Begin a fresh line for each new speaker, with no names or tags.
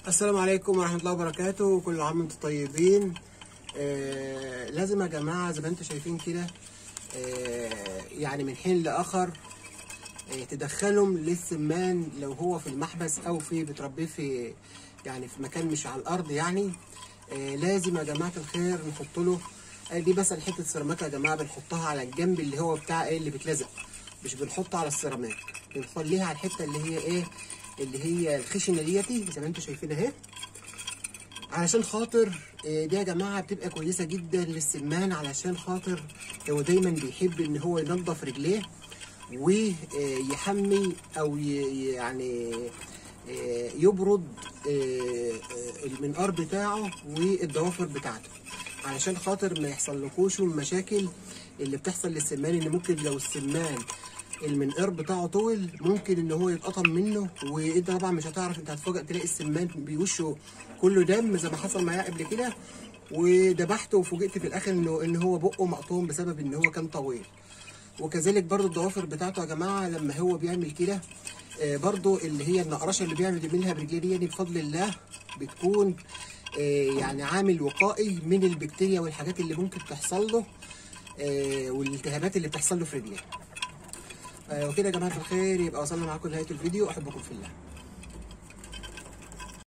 السلام عليكم ورحمة الله وبركاته كل عام وانتم طيبين آه لازم يا جماعة زي ما انتم شايفين كده آه يعني من حين لآخر آه تدخلهم للسمان لو هو في المحبس أو في بتربيه في يعني في مكان مش على الأرض يعني آه لازم يا جماعة الخير نحط له آه دي مثلا حتة سيراميك يا جماعة بنحطها على الجنب اللي هو بتاع ايه اللي بيتلزق مش بنحطه على السيراميك بنخليها على الحتة اللي هي ايه اللي هي الخشنه ديتي زي ما انتم شايفين اهي علشان خاطر آه، دي يا جماعه بتبقى كويسه جدا للسمان علشان خاطر هو دايما بيحب ان هو ينظف رجليه ويحمي او ي- يعني آه، يبرد آه، آه، المنقار بتاعه والضوافر بتاعته علشان خاطر ما يحصلكوش المشاكل اللي بتحصل للسمان ان ممكن لو السمان المنقار بتاعه طول ممكن ان هو يتقطم منه وانت طبعا مش هتعرف انت هتفاجئ تلاقي السمان بوشه كله دم زي ما حصل معايا قبل كده وذبحته وفوجئت في الاخر انه ان هو بقه مقطوم بسبب ان هو كان طويل وكذلك برضو الضوافر بتاعته يا جماعه لما هو بيعمل كده آه، برضو اللي هي النقرشه اللي بيعمل منها برجليه دي يعني بفضل الله بتكون آه، يعني عامل وقائي من البكتيريا والحاجات اللي ممكن تحصل له آه، والالتهابات اللي بتحصل له في رجليه آه، وكده يا جماعه الخير يبقى وصلنا معاكم لنهايه الفيديو احبكم في الله